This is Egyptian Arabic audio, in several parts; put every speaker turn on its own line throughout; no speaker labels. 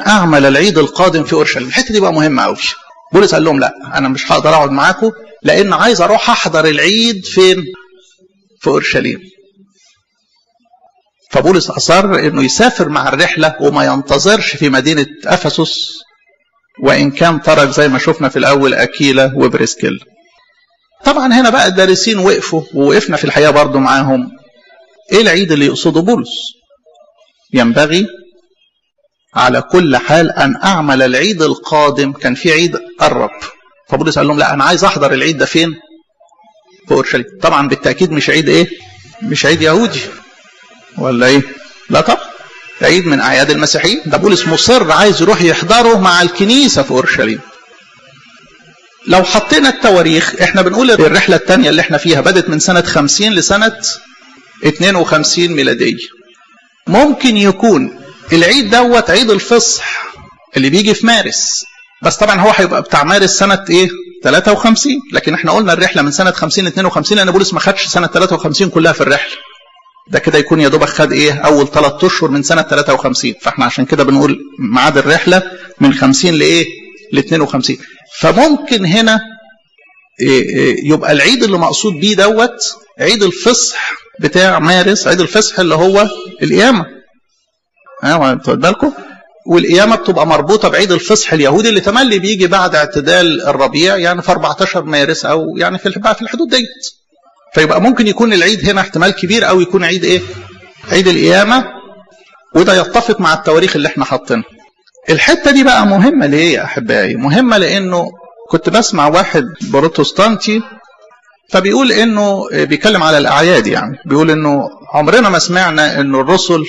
اعمل العيد القادم في اورشليم الحته دي بقى مهمه قوي بولس قال لهم لا انا مش هقدر اقعد معاكم لان عايز اروح احضر العيد فين في اورشليم فبولس اصر انه يسافر مع الرحله وما ينتظرش في مدينه افسس وان كان ترك زي ما شفنا في الاول اكيلا وبريسكيلا طبعا هنا بقى الدارسين وقفوا ووقفنا في الحقيقه برضو معاهم ايه العيد اللي يقصده بولس ينبغي على كل حال ان اعمل العيد القادم كان في عيد قرب فبولس قال لهم لا انا عايز احضر العيد ده فين في اورشليم طبعا بالتاكيد مش عيد ايه مش عيد يهودي ولا ايه لا طبعا عيد من اعياد المسيحيين ده بولس مصر عايز يروح يحضره مع الكنيسه في اورشليم لو حطينا التواريخ احنا بنقول الرحله الثانيه اللي احنا فيها بدات من سنه 50 لسنه 52 ميلاديه ممكن يكون العيد دوت عيد الفصح اللي بيجي في مارس بس طبعا هو هيبقى بتاع مارس سنه ايه 53 لكن احنا قلنا الرحله من سنه 50 ل 52 لان بولس ما خدش سنه 53 كلها في الرحله ده كده يكون يا دوبك خد ايه اول ثلاث اشهر من سنه 53 فاحنا عشان كده بنقول ميعاد الرحله من 50 لايه ل 52 فممكن هنا يبقى العيد اللي مقصود بيه دوت عيد الفصح بتاع مارس عيد الفصح اللي هو القيامه ها واخد بالكم والقيامه بتبقى مربوطه بعيد الفصح اليهودي اللي تملي بيجي بعد اعتدال الربيع يعني في 14 مارس او يعني في في الحدود ديت فيبقى ممكن يكون العيد هنا احتمال كبير قوي يكون عيد ايه عيد القيامه وده يتفق مع التواريخ اللي احنا حاطينها الحته دي بقى مهمه ليه يا احبائي مهمه لانه كنت بسمع واحد بروتستانتي فبيقول انه بيتكلم على الاعياد يعني بيقول انه عمرنا ما سمعنا انه الرسل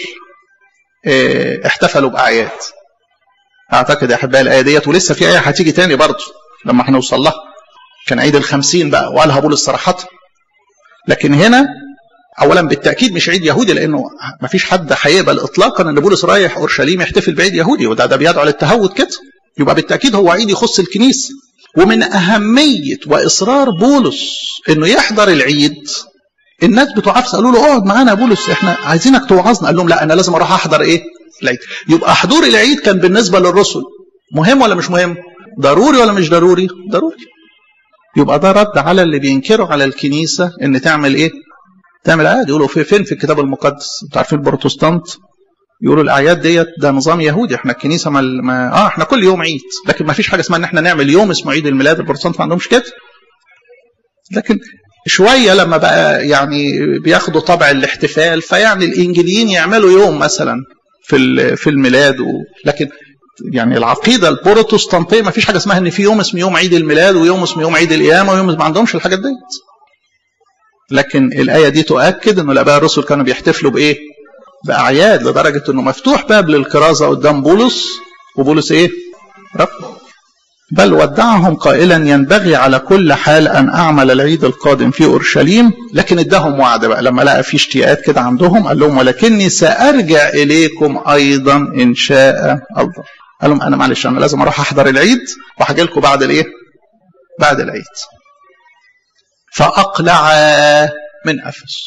احتفلوا باعياد اعتقد يا احبائي الايه ديت ولسه في ايه هتيجي تاني برضه لما هنوصل لها كان عيد الخمسين بقى وقالها بولس صراحه لكن هنا اولا بالتاكيد مش عيد يهودي لانه ما فيش حد هيقبل اطلاقا ان بولس رايح اورشليم يحتفل بعيد يهودي وده ده بيدعو للتهود كده يبقى بالتاكيد هو عيد يخص الكنيسه ومن اهميه واصرار بولس انه يحضر العيد الناس بتوع عفس قالوا له اقعد معانا يا بولس احنا عايزينك توعظنا قال لهم لا انا لازم اروح احضر ايه العيد يبقى حضور العيد كان بالنسبه للرسل مهم ولا مش مهم ضروري ولا مش ضروري ضروري يبقى ده رد على اللي بينكروا على الكنيسه ان تعمل ايه تعمل عاد يقولوا في فين في الكتاب المقدس انتوا عارفين البروتستانت يقولوا الاعياد ديت ده نظام يهودي احنا الكنيسه ما, ما اه احنا كل يوم عيد لكن ما فيش حاجه اسمها ان احنا نعمل يوم اسمه عيد الميلاد البروتستانت ما عندهمش كده لكن شويه لما بقى يعني بياخدوا طبع الاحتفال فيعني الانجيليين يعملوا يوم مثلا في في الميلاد و... لكن يعني العقيده البروتستانتيه ما فيش حاجه اسمها ان في يوم اسمه يوم عيد الميلاد ويوم اسمه يوم عيد القيامه ويوم ما عندهمش الحاجات ديت لكن الايه دي تؤكد انه الاباء الرسل كانوا بيحتفلوا بايه باعياد لدرجه انه مفتوح باب للكرازه قدام بولس وبولس ايه رب بل ودعهم قائلا ينبغي على كل حال ان اعمل العيد القادم في اورشليم لكن اداهم وعد بقى لما لقى في اشتياقات كده عندهم قال لهم ولكني سارجع اليكم ايضا ان شاء الله قال لهم انا معلش انا لازم اروح احضر العيد وهاجي لكم بعد الايه بعد العيد فاقلع من افس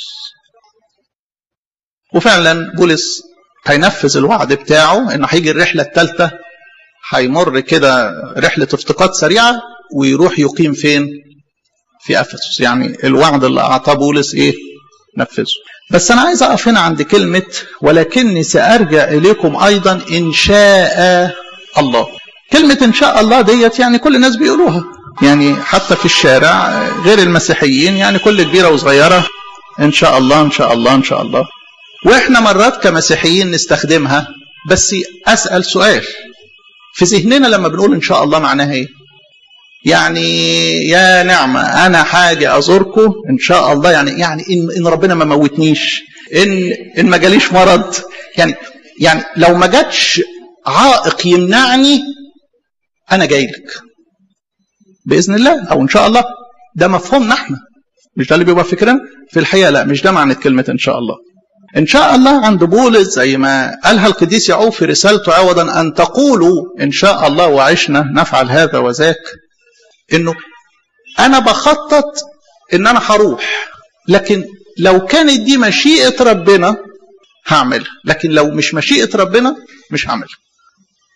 وفعلا بولس هينفذ الوعد بتاعه انه هيجي الرحله الثالثه هيمر كده رحله افتقاد سريعه ويروح يقيم فين في افسس يعني الوعد اللي اعطاه بولس ايه نفذه بس انا عايز اقف هنا عند كلمه ولكني سارجع اليكم ايضا ان شاء الله كلمه ان شاء الله ديت يعني كل الناس بيقولوها يعني حتى في الشارع غير المسيحيين يعني كل كبيره وصغيره ان شاء الله ان شاء الله ان شاء الله واحنا مرات كمسيحيين نستخدمها بس اسال سؤال في ذهننا لما بنقول ان شاء الله معناها ايه يعني يا نعمه انا حاجه ازوركم ان شاء الله يعني يعني ان ان ربنا ما موتنيش ان ان ما جاليش مرض يعني يعني لو ما جاتش عائق يمنعني انا جاي لك باذن الله او ان شاء الله ده مفهومنا احنا مش ده اللي بيبقى فكرنا في الحقيقه لا مش ده معنى كلمه ان شاء الله ان شاء الله عند بولس زي ما قالها القديس يعقوب في رسالته عوضا ان تقولوا ان شاء الله وعشنا نفعل هذا وذاك انه انا بخطط ان انا هروح لكن لو كانت دي مشيئه ربنا هعملها لكن لو مش مشيئه ربنا مش هعملها